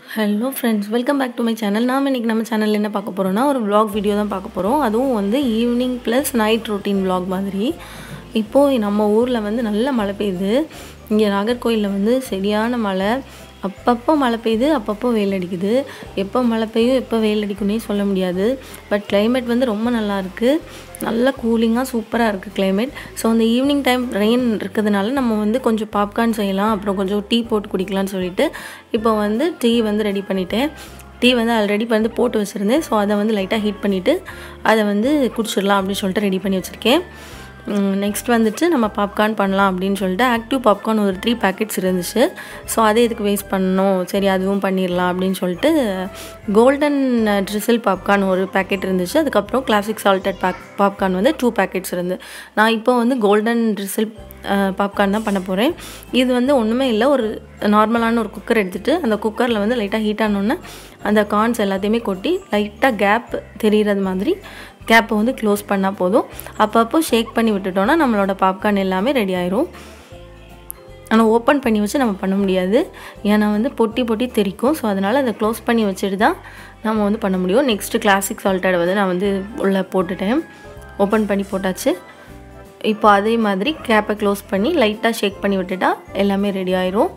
hello friends welcome back to my channel நாம் இன்றைக்கி நம்ம சேனலில் என்ன பார்க்க போகிறோம்னா ஒரு vlog வீடியோ தான் பார்க்க போகிறோம் அதுவும் வந்து evening plus night routine vlog மாதிரி இப்போது நம்ம ஊரில் வந்து நல்ல மழை பெய்யுது இங்கே நாகர்கோயிலில் வந்து சரியான மழை அப்பப்போ மழை பெய்யுது அப்பப்போ வெயில் அடிக்குது எப்போ மழை பெய்யும் எப்போ வெயில் அடிக்கும்னே சொல்ல முடியாது பட் climate வந்து ரொம்ப நல்லா இருக்குது நல்ல கூலிங்காக சூப்பராக இருக்குது climate ஸோ அந்த ஈவினிங் டைம் ரெயின் இருக்கிறதுனால நம்ம வந்து கொஞ்சம் பாப்கார்ன் செய்யலாம் அப்புறம் கொஞ்சம் டீ போட்டு குடிக்கலாம்னு சொல்லிட்டு இப்போ வந்து டீ வந்து ரெடி பண்ணிட்டேன் டீ வந்து ஆல்ரெடி வந்து போட்டு வச்சுருந்தேன் ஸோ அதை வந்து லைட்டாக ஹீட் பண்ணிவிட்டு அதை வந்து குடிச்சிடலாம் அப்படின்னு சொல்லிட்டு ரெடி பண்ணி வச்சுருக்கேன் நெக்ஸ்ட் வந்துட்டு நம்ம பாப்கார்ன் பண்ணலாம் அப்படின்னு சொல்லிட்டு ஆக்டிவ் பாப்கார்ன் ஒரு த்ரீ பேக்கெட்ஸ் இருந்துச்சு ஸோ அதை எதுக்கு வேஸ்ட் பண்ணணும் சரி அதுவும் பண்ணிடலாம் அப்படின்னு சொல்லிட்டு கோல்டன் ட்ரிசில் பாப்கார்ன் ஒரு பேக்கெட் இருந்துச்சு அதுக்கப்புறம் கிளாசிக் சால்டட் பாக் பாப்கார்ன் வந்து டூ பேக்கெட்ஸ் இருந்து நான் இப்போ வந்து கோல்டன் ட்ரிசில் பாப்கார்ன் தான் பண்ண போகிறேன் இது வந்து ஒன்றுமே இல்லை ஒரு நார்மலான ஒரு குக்கர் எடுத்துகிட்டு அந்த குக்கரில் வந்து லைட்டாக ஹீட் ஆனோடனே அந்த கார்ன்ஸ் எல்லாத்தையுமே கொட்டி லைட்டாக கேப் தெரிகிறது மாதிரி கேப்பை வந்து க்ளோஸ் பண்ணால் போதும் அப்பப்போ ஷேக் பண்ணி விட்டுட்டோன்னா நம்மளோட பாப்கார்ன் எல்லாமே ரெடி ஆயிரும் ஆனால் ஓப்பன் பண்ணி வச்சு நம்ம பண்ண முடியாது ஏன்னா வந்து பொட்டி பொட்டி தெரிக்கும் ஸோ அதனால் அதை க்ளோஸ் பண்ணி வச்சுட்டு தான் நம்ம வந்து பண்ண முடியும் நெக்ஸ்ட்டு கிளாசிக் சால்ட்டட் வந்து நான் வந்து உள்ளே போட்டுட்டேன் ஓப்பன் பண்ணி போட்டாச்சு இப்போ அதே மாதிரி கேப்பை க்ளோஸ் பண்ணி லைட்டாக ஷேக் பண்ணி விட்டுட்டா எல்லாமே ரெடி ஆயிரும்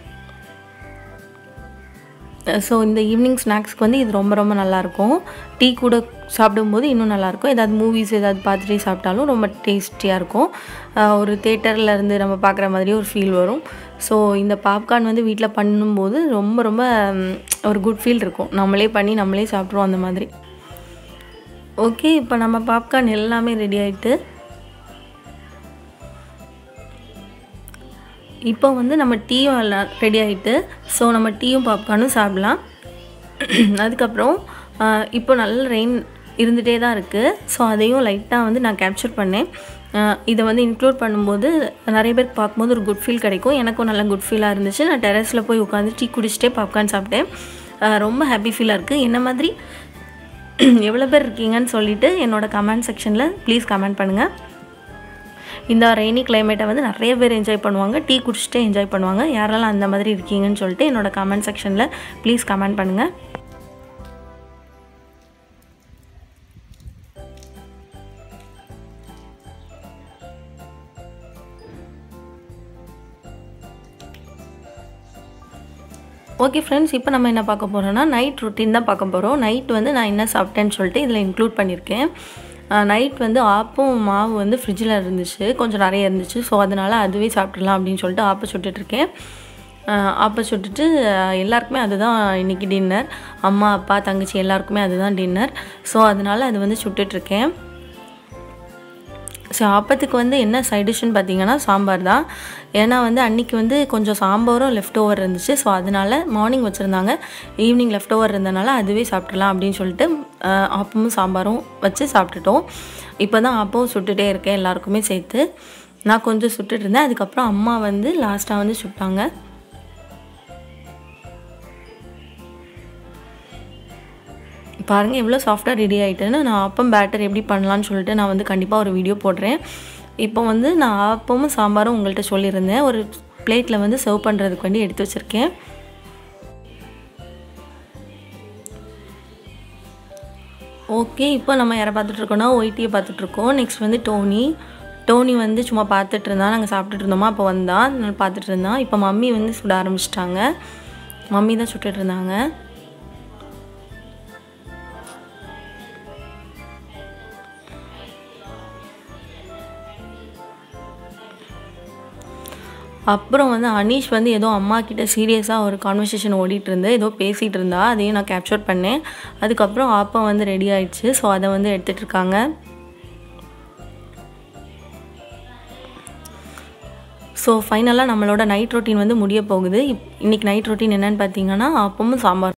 ஸோ இந்த ஈவினிங் ஸ்நாக்ஸ்க்கு வந்து இது ரொம்ப ரொம்ப நல்லாயிருக்கும் டீ கூட சாப்பிடும்போது இன்னும் நல்லாயிருக்கும் ஏதாவது மூவிஸ் ஏதாவது பார்த்துட்டே சாப்பிட்டாலும் ரொம்ப டேஸ்டியாக இருக்கும் ஒரு தேட்டரில் இருந்து நம்ம பார்க்குற மாதிரி ஒரு ஃபீல் வரும் ஸோ இந்த பாப்கார்ன் வந்து வீட்டில் பண்ணும்போது ரொம்ப ரொம்ப ஒரு குட் ஃபீல் இருக்கும் நம்மளே பண்ணி நம்மளே சாப்பிட்ருவோம் அந்த மாதிரி ஓகே இப்போ நம்ம பாப்கார்ன் எல்லாமே ரெடி ஆகிட்டு இப்போ வந்து நம்ம டீயும் எல்லாம் ரெடி ஆகிட்டு ஸோ நம்ம டீயும் பாப்கார்னும் சாப்பிட்லாம் அதுக்கப்புறம் இப்போ நல்ல ரெயின் இருந்துகிட்டே தான் இருக்குது ஸோ அதையும் லைட்டாக வந்து நான் கேப்சர் பண்ணேன் இதை வந்து இன்க்ளூட் பண்ணும்போது நிறைய பேருக்கு பார்க்கும்போது ஒரு குட் ஃபீல் கிடைக்கும் எனக்கும் நல்ல குட் ஃபீலாக இருந்துச்சு நான் டெரஸில் போய் உட்காந்து டீ குடிச்சிட்டே பாப்கார்ன் சாப்பிட்டேன் ரொம்ப ஹாப்பி ஃபீலாக இருக்குது என்ன மாதிரி எவ்வளோ பேர் இருக்கீங்கன்னு சொல்லிவிட்டு என்னோடய கமெண்ட் செக்ஷனில் ப்ளீஸ் கமெண்ட் பண்ணுங்கள் இந்த ரெய்னி கிளைமேட்டை வந்து நிறைய பேர் என்ஜாய் பண்ணுவாங்க டீ குடிச்சிட்டு என்ஜாய் பண்ணுவாங்க யாரெல்லாம் அந்த மாதிரி இருக்கீங்கன்னு சொல்லிட்டு என்னோடய கமெண்ட் செக்ஷனில் ப்ளீஸ் கமெண்ட் பண்ணுங்கள் ஓகே ஃப்ரெண்ட்ஸ் இப்போ நம்ம என்ன பார்க்க போகிறோம்னா நைட் ரொட்டீன் தான் பார்க்க போகிறோம் நைட் வந்து நான் என்ன சாப்பிட்டேன்னு சொல்லிட்டு இதில் இன்க்ளூட் பண்ணியிருக்கேன் நைட் வந்து ஆப்பம் மாவு வந்து ஃப்ரிட்ஜில் இருந்துச்சு கொஞ்சம் நிறைய இருந்துச்சு ஸோ அதனால் அதுவே சாப்பிட்றலாம் அப்படின்னு சொல்லிட்டு ஆப்பம் சுட்டுட்ருக்கேன் ஆப்பம் சுட்டுட்டு எல்லாருக்குமே அதுதான் இன்றைக்கி டின்னர் அம்மா அப்பா தங்கச்சி எல்லாருக்குமே அதுதான் டின்னர் ஸோ அதனால் அது வந்து சுட்டுட்ருக்கேன் ஸோ ஆப்பத்துக்கு வந்து என்ன சைடிஷ்னு பார்த்தீங்கன்னா சாம்பார் தான் ஏன்னா வந்து அன்றைக்கி வந்து கொஞ்சம் சாம்பாரும் லெஃப்ட் ஓவர் இருந்துச்சு ஸோ அதனால் மார்னிங் வச்சுருந்தாங்க ஈவினிங் லெஃப்ட் ஓவர் இருந்தனால அதுவே சாப்பிட்றலாம் அப்படின்னு சொல்லிட்டு ஆப்பமும் சாம்பாரும் வச்சு சாப்பிட்டுட்டோம் இப்போ தான் ஆப்பமும் சுட்டுகிட்டே இருக்கேன் எல்லாருக்குமே சேர்த்து நான் கொஞ்சம் சுட்டுட்டு இருந்தேன் அதுக்கப்புறம் அம்மா வந்து லாஸ்ட்டாக வந்து சுட்டாங்க பாருங்கள் எவ்வளோ சாஃப்டாக ரெடி ஆகிட்டுன்னு நான் ஆப்பம் பேட்டர் எப்படி பண்ணலான்னு சொல்லிட்டு நான் வந்து கண்டிப்பாக ஒரு வீடியோ போடுறேன் இப்போ வந்து நான் ஆப்பமும் சாம்பாரும் உங்கள்கிட்ட சொல்லியிருந்தேன் ஒரு பிளேட்டில் வந்து சர்வ் பண்ணுறதுக்கு வேண்டி எடுத்து வச்சுருக்கேன் ஓகே இப்போ நம்ம யாரை பார்த்துட்ருக்கோன்னா ஒயிட்டியை பார்த்துட்ருக்கோம் நெக்ஸ்ட் வந்து டோனி டோனி வந்து சும்மா பார்த்துட்டு இருந்தா நாங்கள் சாப்பிட்டுட்டு இருந்தோமா அப்போ வந்தான் நான் பார்த்துட்டு இருந்தான் இப்போ மம்மி வந்து சுட ஆரம்பிச்சிட்டாங்க மம்மி தான் சுட்டுட்டு இருந்தாங்க அப்புறம் வந்து அனீஷ் வந்து ஏதோ அம்மா கிட்ட சீரியஸாக ஒரு கான்வர்சேஷன் ஓடிட்டு இருந்து ஏதோ பேசிகிட்டு இருந்தா அதையும் நான் கேப்சர் பண்ணேன் அதுக்கப்புறம் ஆப்பம் வந்து ரெடி ஆயிடுச்சு ஸோ அதை வந்து எடுத்துகிட்டு இருக்காங்க ஸோ ஃபைனலாக நம்மளோட நைட் ரொட்டீன் வந்து முடிய போகுது இப் இன்றைக்கி நைட் ரொட்டீன் என்னென்னு பார்த்தீங்கன்னா ஆப்பமும் சாம்பார்